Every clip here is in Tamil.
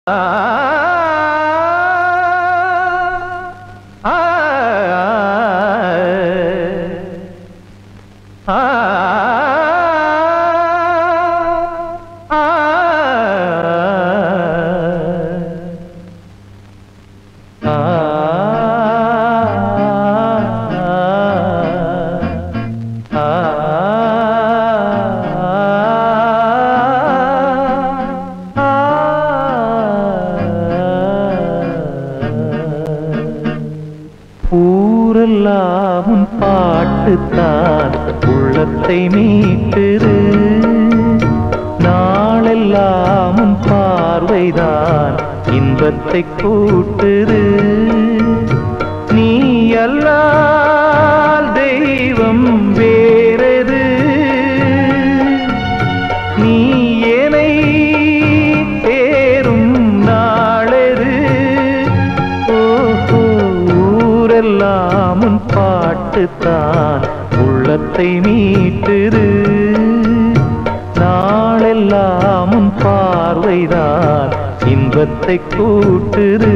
ஊரெல்லாம் உன் பாட்டுத்தான் உள்ளத்தை மீட்டுது நாளெல்லாம் உன் பார்வைதான் இன்பத்தை கூட்டுது நீ அல்லால் தெய்வம் வேறது நீ ஏனை தேரும் நாளெது ஓஹோ ஊரெல்லாம் உன் பாட்டுத்தான் உள்ளத்தை மீட்டுது நாளெல்லாம் உன் பார்வைதான் இன்பத்தை கூட்டுது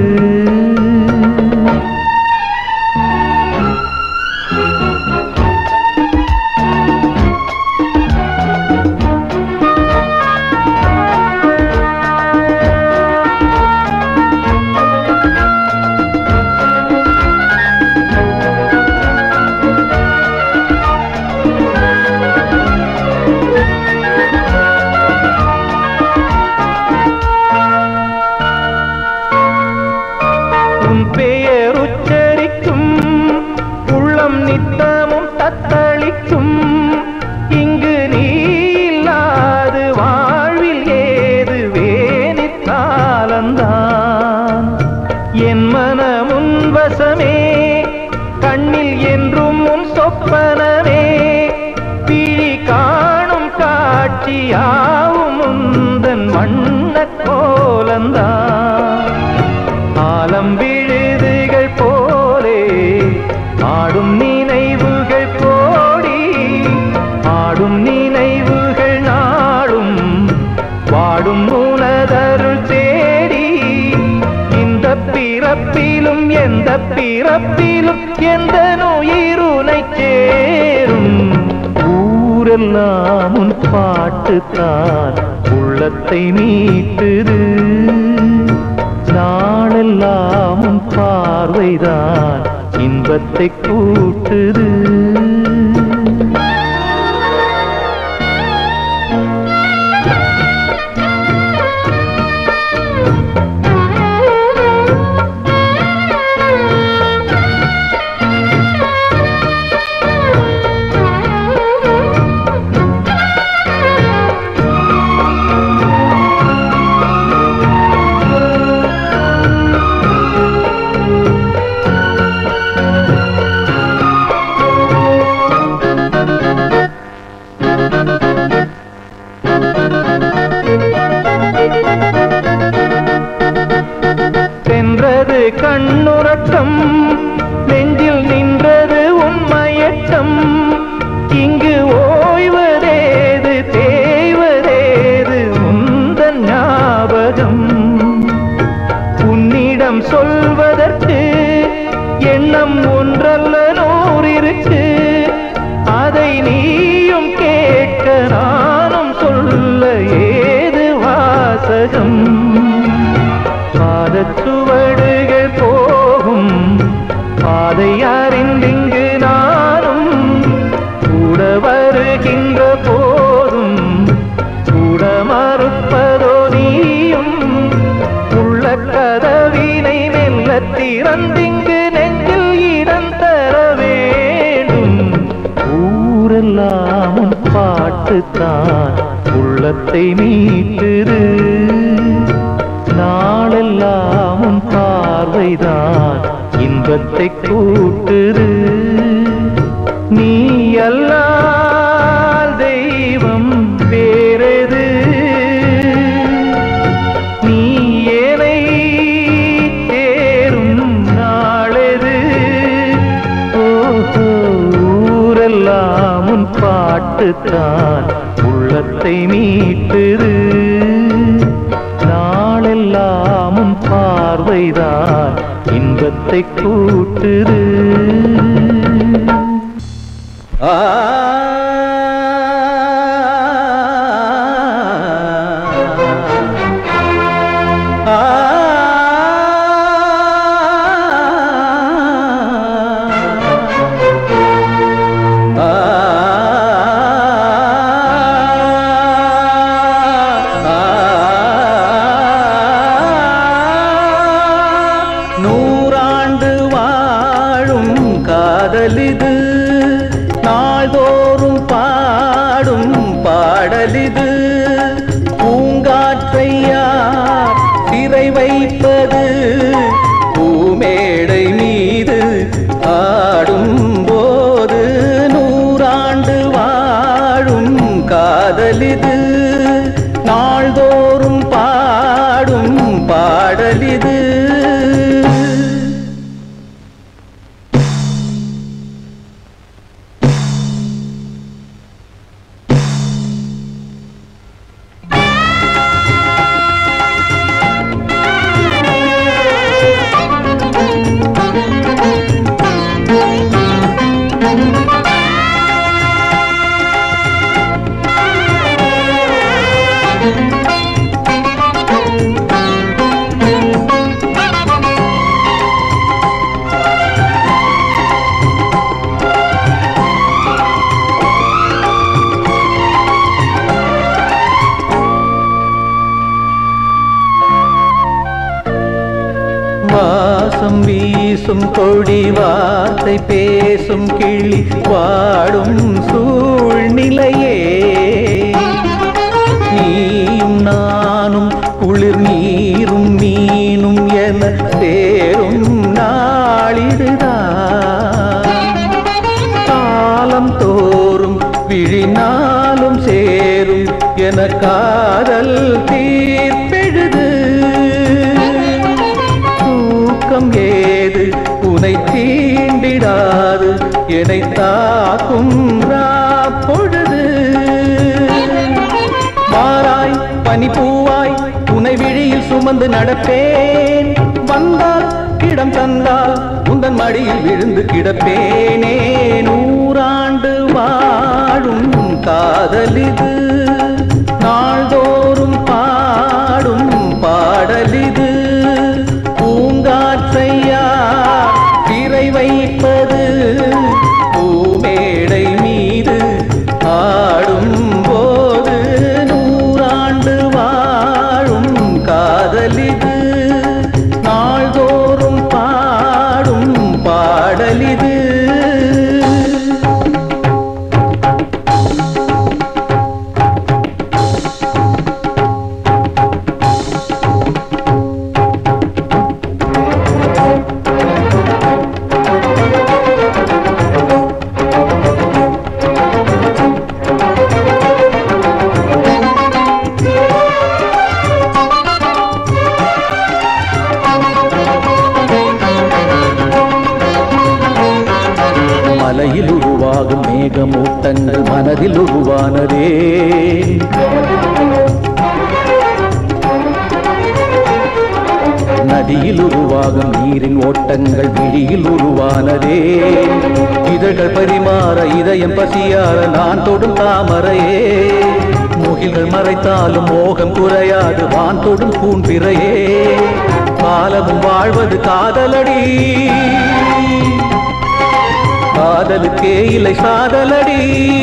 உன் பெயர் உச்சரிக்கும் உள்ளம் நித்தமும் தத்தளிக்கும் இங்கு நீ இல்லாது வாழ்வில் ஏது வேணித்தாலந்தான் என் மனமுன் வசமே கண்ணில் என்றும் உன் சொப்பனமே பிழி காணும் காட்சியாவும் உந்தன் வண்ணக் கோலந்தான் ஆலம் விழுதுகள் போலே ஆடும் நினைவுகள் கோடி ஆடும் நினைவுகள் நாடும் வாடும் உனதருள் தேடி இந்த பிறப்பிலும் எந்த பிறப்பிலும் எந்த நுயிருனை சேரும் ஊரெல்லாம் உன் பாட்டுத்தான் உள்ளத்தை மீட்டுது நாளெல்லாம் உன் பார்வைதான் இன்பத்தை கூட்டுது சென்றது கண்ணுறக்கம் நெஞ்சில் நின்றது உண்மையட்டம் இங்கு ஓய்வதேது தேய்வதேது உந்தன் ஞாபகம் உன்னிடம் சொல்வதற்கு எண்ணம் ஒன்றல்ல நூறிருக்கு அதை நீயும் கேட்க நானும் சொல்ல ஏது வாசகம் பாதச்சுவடுகள் போகும் பாதை அறிந்திங்கு நானும் கூட வருகின்ற போதும் கூட மறுப்பதோ நீயும் உள்ள கதவினை மெல்ல திறந்திங்கு நெஞ்சில் இடம் தர வேண்டும் ஊரெல்லாம் உன் பாட்டுத்தான் உள்ளத்தை மீட்டுது நாளெல்லாம் உன் பார்வைதான் இன்பத்தை கூட்டுது நீ அல்லால் தெய்வம் வேறது நீ ஏனை தேரும் நாளெது ஓஹோ ஊரெல்லாம் உன் பாட்டுத்தான் உள்ளத்தை மீட்டுது நாளெல்லாம் இன்பத்தை கூட்டுது ஆ நூறாண்டு வாழும் காதலிது நாள்தோறும் பாடும் பாடலிது பூங்காற்றையா சிறை வைப்பது பூமேடை மீது ஆடும் போது நூறாண்டு வாழும் காதலிது நாள்தோறும் பாடும் பாடலிது வாசம் வீசும் கொடி வார்த்தை பேசும் கிளி வாடும் சூழ்நிலையே நீயும் நானும் குளிர் நீரும் மீனும் என சேரும் நாளிதுதான் காலம் தோறும் விழினாலும் சேரும் என காதல் தீர்ப்பெழுது தூக்கம் ஏது உனை தீண்டிடாது என்னை தாக்கும் பொழுது மாறாய் பனிப்பூவாய் உனை விழியில் சுமந்து நடப்பேன் வந்தால் இடம் தந்தால் உந்தன் மடியில் விழுந்து கிடப்பேனே நூறாண்டு வாழும் காதலிது நாள்தோறும் பாடும் பாடலிது பூங்காற்றையா திரை வைப்பது பூமேடை மீது ஆடும் போது நூறாண்டு வாழும் காதலிது நாள்தோறும் பாடும் பாடலிது மலையில் உருவாகும் மேகமூட்டங்கள் மனதில் உருவானதே நதியில் உருவாகும் நீரின் ஓட்டங்கள் விழியில் உருவானதே இதழ்கள் பரிமாற இதயம் பசியார நான் தொடும் தாமரையே முகில்கள் மறைத்தாலும் மோகம் குறையாது வான் தொடும் பூம்பிறையே காலமும் வாழ்வது காதலடி காதலுக்கே இல்லை சாதலடி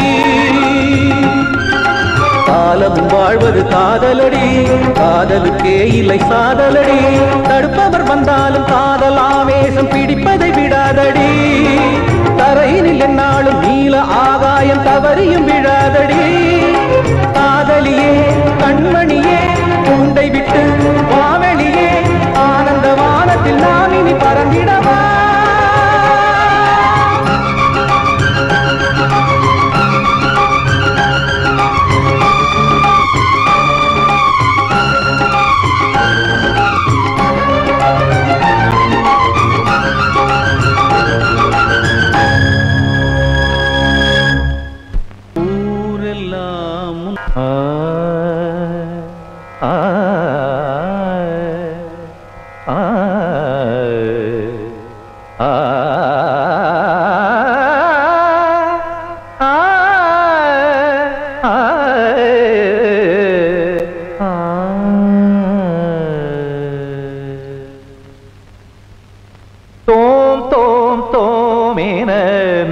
காலமும் வாழ்வது காதலடி காதலுக்கே இல்லை சாதலடி தடுப்பவர் வந்தாலும் காதல் ஆவேசம் பிடிப்பதை விடாதடி தரையினில் என்னாலும் நீல ஆகாயம் தவறியும் விழாதடி காதலியே கண்மணியே கூண்டை விட்டு வாவெளியே ஆனந்த வானத்தில் நான் இனி பறந்திடவா ஊரெல்லாம் ஆ, ஆ,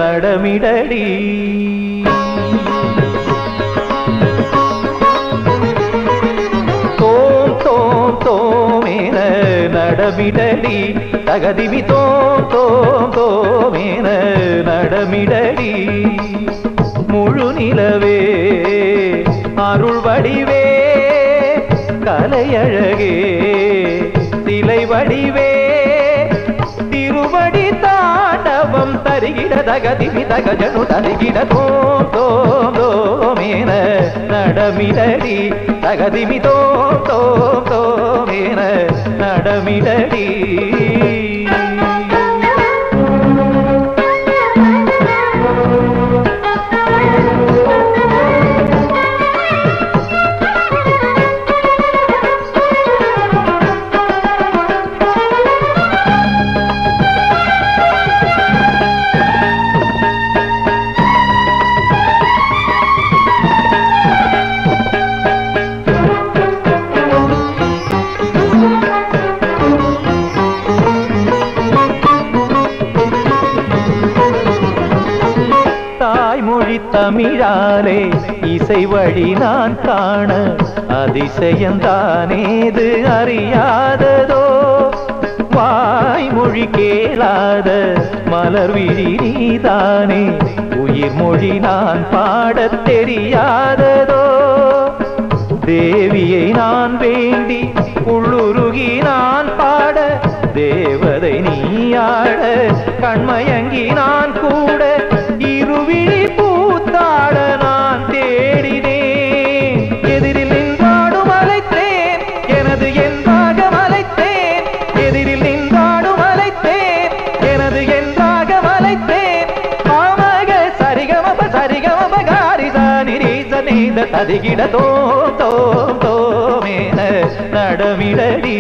நடமிடடி தோம் தோம் தோமேன நடமிடடி தகதிமி தோம் தோம் தோமேன நடமிடடி முழு நிலவே அருள் வடிவே கலையழகே சிலை வடிவே திருவடி தாண்டவம் தருகிட தகதிமி தகஜனு தருகிட தோம் தோம் தோமேன நடமிடடி தகதிமி தோம் தோம் தோமேன நடமிடடி தாய்மொழி தமிழாலே இசை வழி நான் காண அதிசயந்தானேது அறியாததோ வாய்மொழி கேளாத மலர் விழி நீதானே உயிர் மொழி நான் பாடத் தெரியாததோ தேவியை நான் வேண்டி உள்ளுருகி நான் பாட தேவதை நீயாட கண்மயங்கி நான் கூட இருவிழி பூத்தாட நான் தேடினேன் எதிரில் நின்றாடும் அழைத்தேன் எனது என்றாக மலைத்தேன் எதிரில் நின்றாடும் அழைத்தேன் எனது என்றாக மலைத்தேன் ஆமக சரிகமப சரிகமப காரிசா நிரீச நீத ததிகிட தோ தோ தோமேன நடமிடடி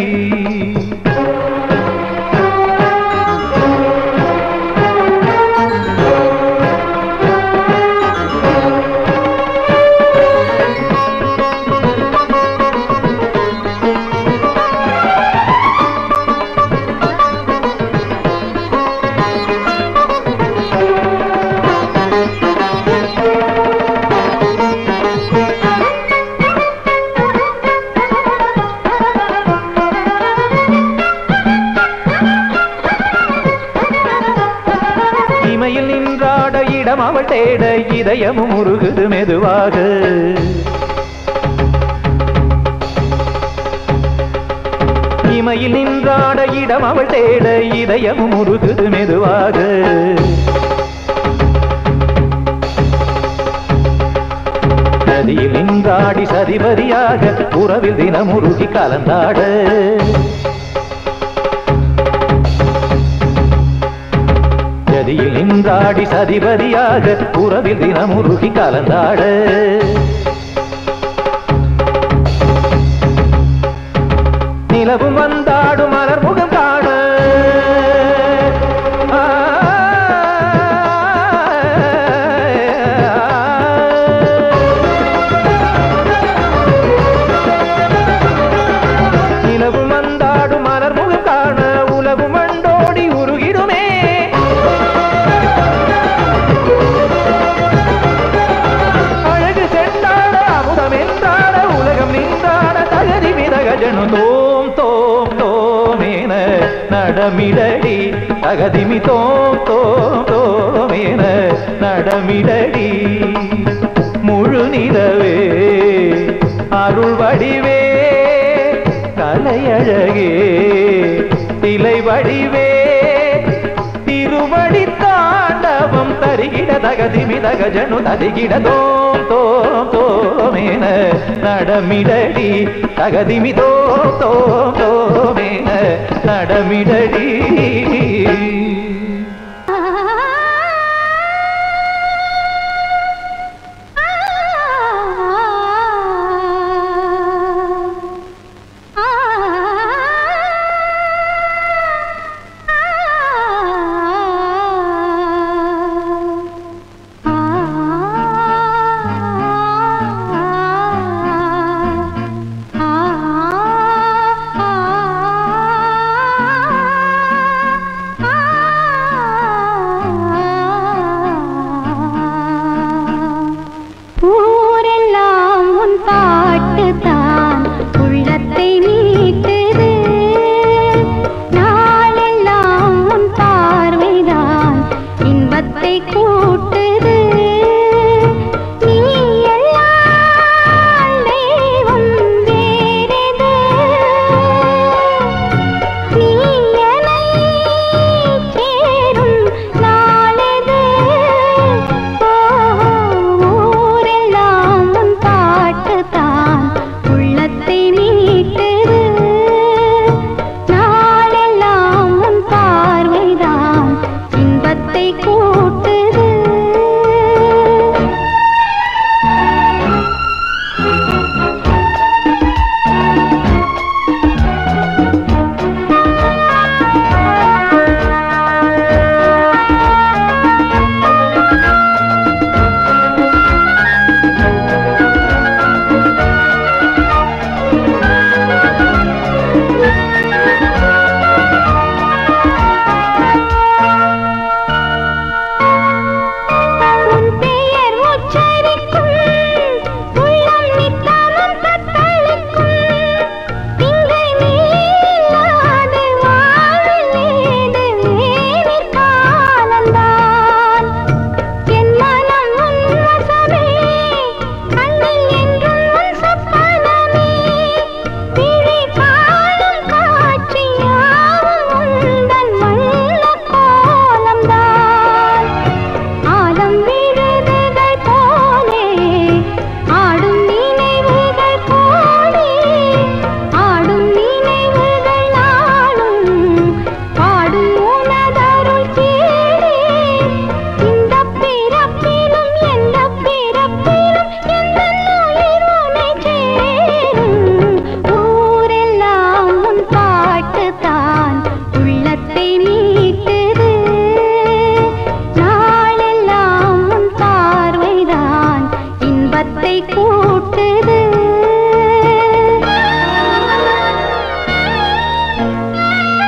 இமையில் நின்றாட இடம் அவள் தேட இதயமும் உருகுது மெதுவாக இமையில் நின்றாட இடம் அவள் தேட இதயமும் உருகுது மெதுவாக நதியில் நின்றாடி சரிபதியாக உறவில் தினமுருகி கலந்தாட நதியில் நின்றாடி சதிபதியாக உறவில் தினமுருகி கலந்தாட நிலவும் வந்தாடும் மலர் முகம் காண ஆ, நிலவும் வந்தாடும் மலர் முகம் காண உலவு மண்டோடி உருகிடுமே அழகு சென்றாட அமுதம் என்றாட உலகம் நின்றாட தகதி மிதகஜனு தோம் தோம் தோமேன நடமிடடி தகதிமி தோம் தோம் தோமேன நடமிடடி முழு நிலவே அருள் வடிவே கலையழகே திலை வடிவே திருவடி தாண்டவம் தருகிட தகதிமி தகஜனு தருகிட தோம் தோம் தோமேன நடமிடடி தகதிமி தோம் தோம் தோமேன நடமிடடி ஆ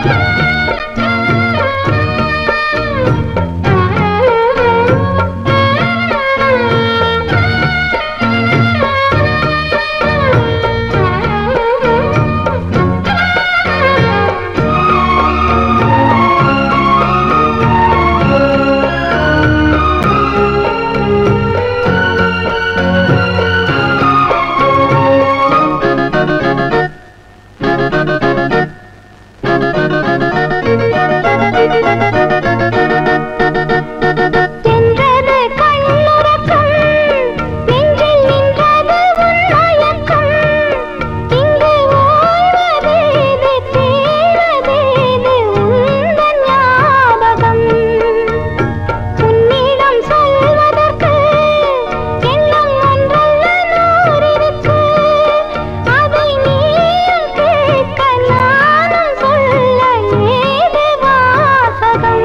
சென்றது கண்ணுறக்கம் நெஞ்சில் நின்றது உன் மயக்கம் இங்கு ஓய்வதேது தேவதேது உந்தன் ஞாபகம் உன்னிடம் சொல்வதற்கு எண்ணம் ஒன்றல்ல நூறிருக்கு அதை நீயும் கேட்க நானும் சொல்ல ஏது வாசகம்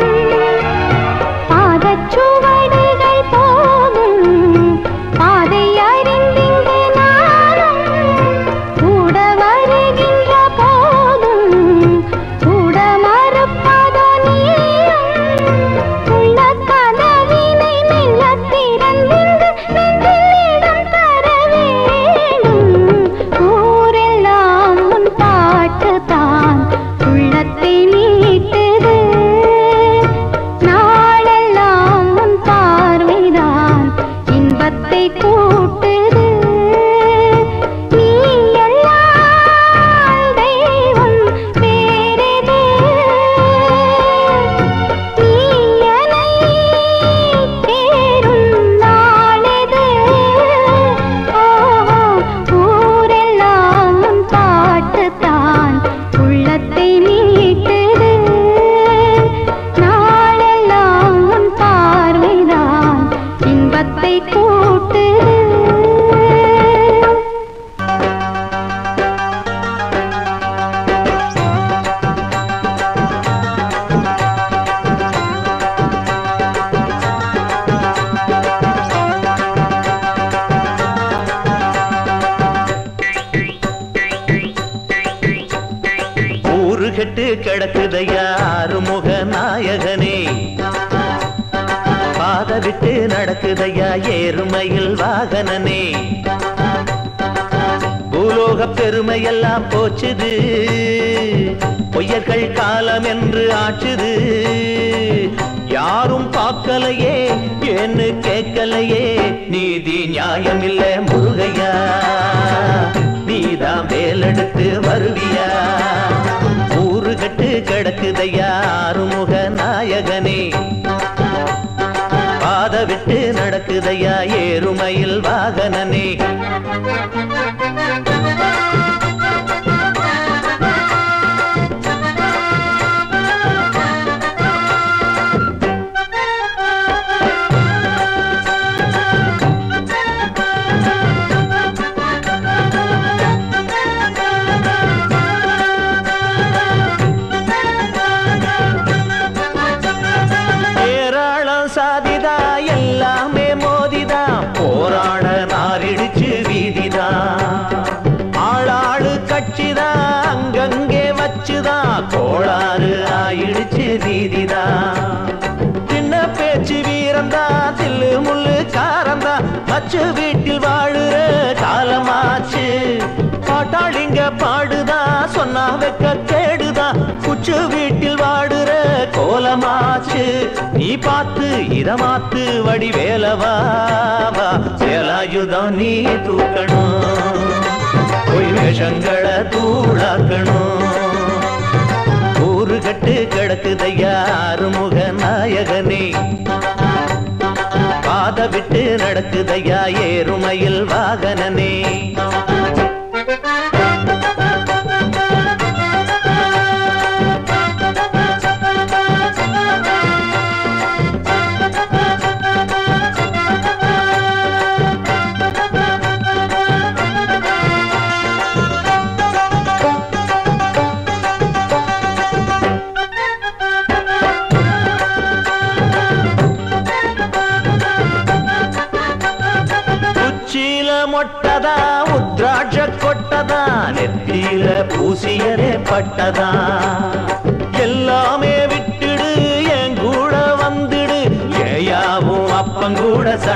பாதச்சுவடுகள் போகும் பாதை அறிந்திங்கு நானும் கூட வருகின்ற போதும் கூட மறுப்பதோ நீயும் உள்ள கதவினை மெல்ல திறந்திங்கு நெஞ்சிலிடம் தர வேணும் ஊரெல்லாம் உன் பாட்டு தான் உள்ளத்தை மீட்டது நாளெல்லாம் உன் பார்வைதான் இன்பத்தை கூட்டுது நீ எல்லால் தெய்வம் வேறெது நீ என்னை தேரும் நாளெது ஓ ஊரெல்லாம் உன் பாட்டுத்தான் உள்ளத்தை மீட்டது நாளெல்லாம் உன் பார்வைதான் இன்பத்தை கூட்டுது ஊரு கெட்டு கிடக்குதையா ஆறுமுக நாயகனே பாத விட்டு நடக்குதையா ஏறுமையில் வாகனனே பூலோக பெருமையெல்லாம் போச்சுது பொய்யர்கள் காலம் என்று ஆச்சுது யாரும் பார்க்கலையே ஏன்னு கேட்கலையே நீதி நியாயம் இல்ல முருகையா நீதான் மேலெடுத்து வருவியா ஊரு கட்டு கிடக்குதையா ஆறுமுக நாயகனே பாத விட்டு நடக்குதையா ஏறுமையில் வாகனனே ஏராளம் சாதிதா எல்லாமே மோதிதா போராட நாரிடிச்சு வீதிதா ஆளாளு கட்சிதா அங்கங்கே வச்சுதா கோளாறு ஆயிடுச்சு வீதிதா சின்ன பேச்சு வீரந்தா தில்லு முள்ளு காரந்தா மச்சு வீட்டில் வாழுற காலமாச்சு பாட்டாளிங்க பாடுதா சொன்னா வெக்க கேடுதா குச்சு வீட்டில் வாடுற கோலமாச்சு நீ பார்த்து இத மாத்து வடி வேலவா சேலாயுதம் நீ தூக்கணும் பொய் வேஷங்களை தூளாக்கணும் ஊரு கட்டு கிடக்குதையா ஆறுமுக நாயகனே பாத விட்டு நடக்குதையா ஏறுமையில் வாகனனே உச்சியில மொட்டதா உத்ராட்ச கொட்டதா நெத்தியில பூசியரே பட்டதா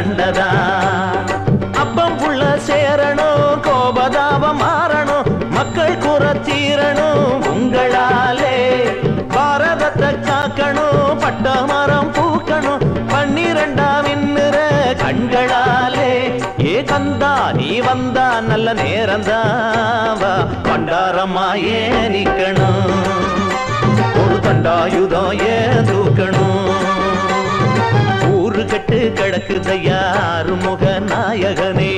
சண்டதா அப்பம் புள்ள சேரணும் கோபதாபம் மாறணும் மக்கள் குற தீரணும் உங்களாலே பாரதத்தை காக்கணும் பட்ட மரம் பூக்கணும் பன்னிரண்டாம் இன்னுற கண்களாலே ஏ கந்தா நீ வந்தா நல்ல நேரந்தாவா பண்டாரம்மா ஏன் நிக்கணும் ஒரு தண்டாயுதம் ஏன் தூக்கணும் ஊரு கட்டு கிடக்குதையாறு முக நாயகனே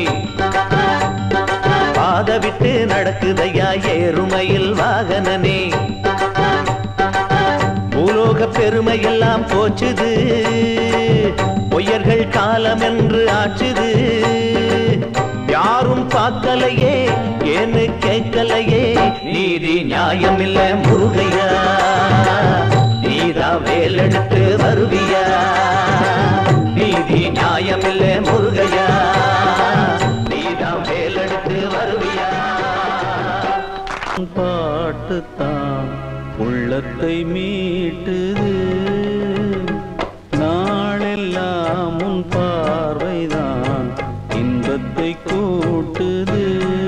பாத விட்டு நடக்குதையா ஏறுமையில் வாகனனே பூலோக பெருமையெல்லாம் போச்சுது பொய்யர்கள் காலம் என்று ஆச்சுது யாரும் பார்க்கலையே ஏன்னு கேட்கலையே நீதி நியாயம் இல்ல முருகையா நீதான் வேலெடுத்து வருவியா நீதி நியாயம் இல்ல முருகையா நீதான் வேலெடுத்து வருவியா பாட்டுத்தான் உள்ளத்தை மீட்டுது நாளெல்லாம் உன் பார்வைதான் இன்பத்தை கூட்டுது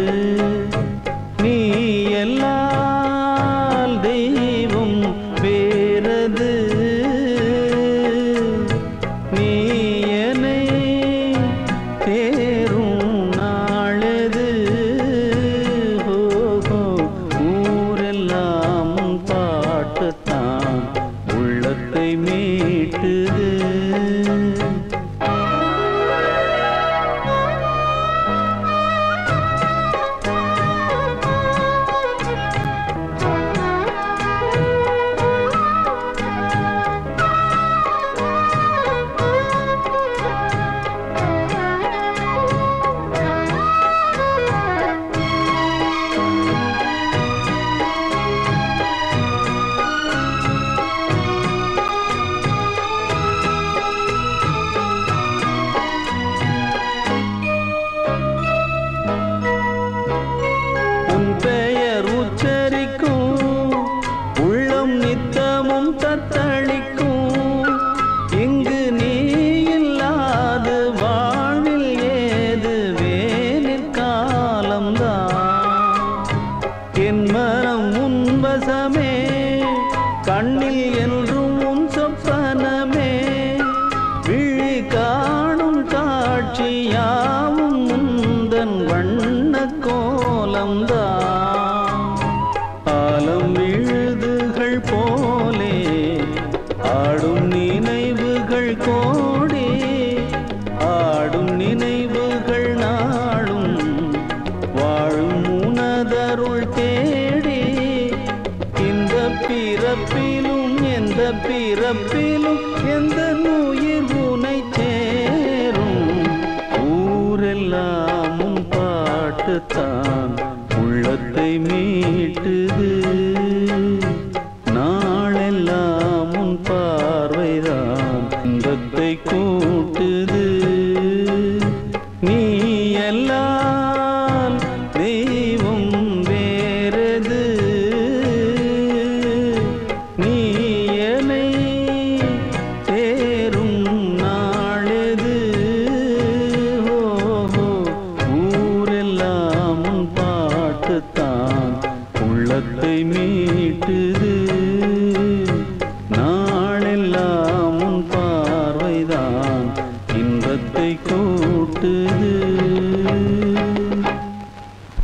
நீ எல்லால் தெய்வம் வேறது நீ என்னை தேரும் நாளது ஓஹோ, ஊரெல்லாம் உன் பாட்டுத்தான் உள்ளத்தை மீட்டுது உன் பெயர் உச்சரிக்கும் உள்ளம் நித்தமும் தத்தளிக்கும் இங்கு நீ இல்லாத வாழ்வில் ஏது வேனிற் காலம்தான் என் மனம் உன் வசமே கண்ணில் என்றும் உன் சொப்பனமே விழி காணும் காட்சியாவும் முந்தன் வண்ண கோலம்தான் ஆலம் விழுதுகள் போலே ஆடும் நினைவுகள் கோடி ஆடும் நினைவுகள் நாளும் வாழும் உனதருள் தேடி இந்த பிறப்பிலும் எந்த பிறப்பிலும் எந்த உயிர் உனை சேரும் ஊரெல்லாம் உன் பாட்டுத்தான் உள்ளத்தை மீட்டுது நாளெல்லாம் உன் பார்வைதான் இன்பத்தை கூட்டுது நீ எல்லாம் தெய்வம் வேறது நீ என்னை தேரும் நாளெது ஓஹோ, ஊரெல்லாம் உன் பாட்டுத்தான் உள்ளத்தை மீட்டுது